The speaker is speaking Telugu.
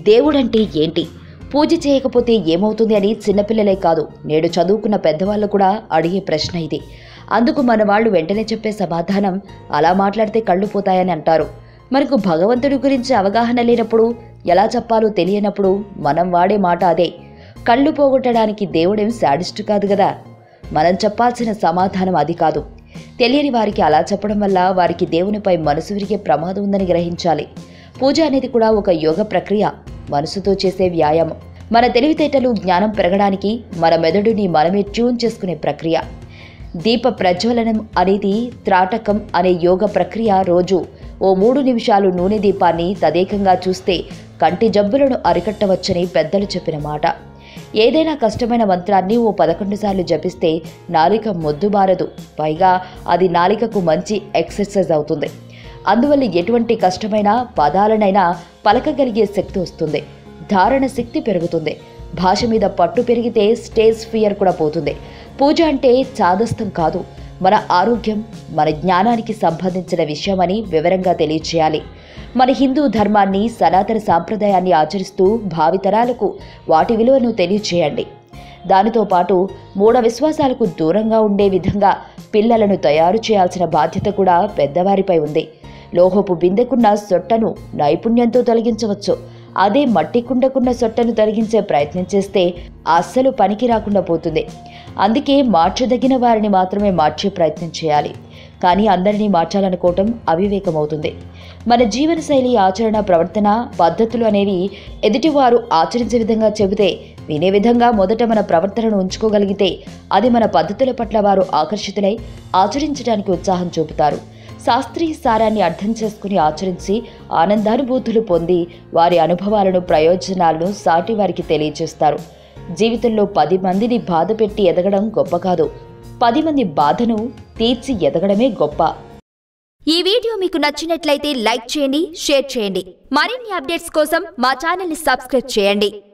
దేవుడంటే ఏంటి పూజ చేయకపోతే ఏమవుతుంది అని చిన్నపిల్లలే కాదు నేడు చదువుకున్న పెద్దవాళ్ళు కూడా అడిగే ప్రశ్న ఇది అందుకు మన వాళ్ళు వెంటనే చెప్పే సమాధానం అలా మాట్లాడితే కళ్ళు పోతాయని అంటారు మనకు భగవంతుడి గురించి అవగాహన లేనప్పుడు ఎలా చెప్పాలో తెలియనప్పుడు మనం వాడే మాట అదే కళ్ళు పోగొట్టడానికి దేవుడేం శాడిస్ట్ కాదు కదా మనం చెప్పాల్సిన సమాధానం అది కాదు తెలియని వారికి అలా చెప్పడం వల్ల వారికి దేవునిపై మనసు విరిగే ప్రమాదం ఉందని గ్రహించాలి పూజ అనేది కూడా ఒక యోగ ప్రక్రియ మనసుతో చేసే వ్యాయామం మన తెలివితేటలు జ్ఞానం పెరగడానికి మన మెదడుని మనమే ట్యూన్ చేసుకునే ప్రక్రియ దీప ప్రజ్వలనం అనేది త్రాటకం అనే యోగ ప్రక్రియ రోజు ఓ మూడు నిమిషాలు నూనె దీపాన్ని తదేకంగా చూస్తే కంటి జబ్బులను అరికట్టవచ్చని పెద్దలు చెప్పిన మాట ఏదైనా కష్టమైన మంత్రాన్ని ఓ పదకొండు సార్లు జపిస్తే నాలిక మొద్దుబారదు పైగా అది నాలికకు మంచి ఎక్సర్సైజ్ అవుతుంది అందువల్ల ఎటువంటి కష్టమైన పదాలనైనా పలకగలిగే శక్తి వస్తుంది ధారణ శక్తి పెరుగుతుంది భాష మీద పట్టు పెరిగితే స్టేజ్ ఫియర్ కూడా పోతుంది పూజ అంటే చాదస్తం కాదు మన ఆరోగ్యం మన జ్ఞానానికి సంబంధించిన విషయమని వివరంగా తెలియచేయాలి మన హిందూ ధర్మాన్ని సనాతన సాంప్రదాయాన్ని ఆచరిస్తూ భావితరాలకు వాటి విలువను తెలియచేయండి దానితో పాటు మూఢ విశ్వాసాలకు దూరంగా ఉండే విధంగా పిల్లలను తయారు చేయాల్సిన బాధ్యత కూడా పెద్దవారిపై ఉంది లోహపు బిందెకున్న సొట్టను నైపుణ్యంతో తొలగించవచ్చు అదే మట్టి కుండకున్న సొట్టను తొలగించే ప్రయత్నం చేస్తే అస్సలు పనికి రాకుండా పోతుంది అందుకే మార్చదగిన వారిని మాత్రమే మార్చే ప్రయత్నం చేయాలి కానీ అందరినీ మార్చాలనుకోవటం అవివేకమవుతుంది మన జీవనశైలి ఆచరణ ప్రవర్తన పద్ధతులు అనేవి ఎదుటివారు ఆచరించే విధంగా చెబితే వినే విధంగా మొదట మన ప్రవర్తనను ఉంచుకోగలిగితే అది మన పద్ధతుల పట్ల వారు ఆకర్షితులై ఆచరించడానికి ఉత్సాహం చూపుతారు శాస్త్రీయ సారాన్ని అర్థం చేసుకుని ఆచరించి ఆనందానుభూతులు పొంది వారి అనుభవాలను ప్రయోజనాలను సాటి వారికి తెలియజేస్తారు జీవితంలో పది మందిని బాధ పెట్టి ఎదగడం గొప్ప కాదు పది మంది బాధను తీర్చి ఎదగడమే గొప్ప ఈ వీడియో మీకు నచ్చినట్లయితే లైక్ చేయండి షేర్ చేయండి మరిన్ని అప్డేట్స్ కోసం మా ఛానల్ని సబ్స్క్రైబ్ చేయండి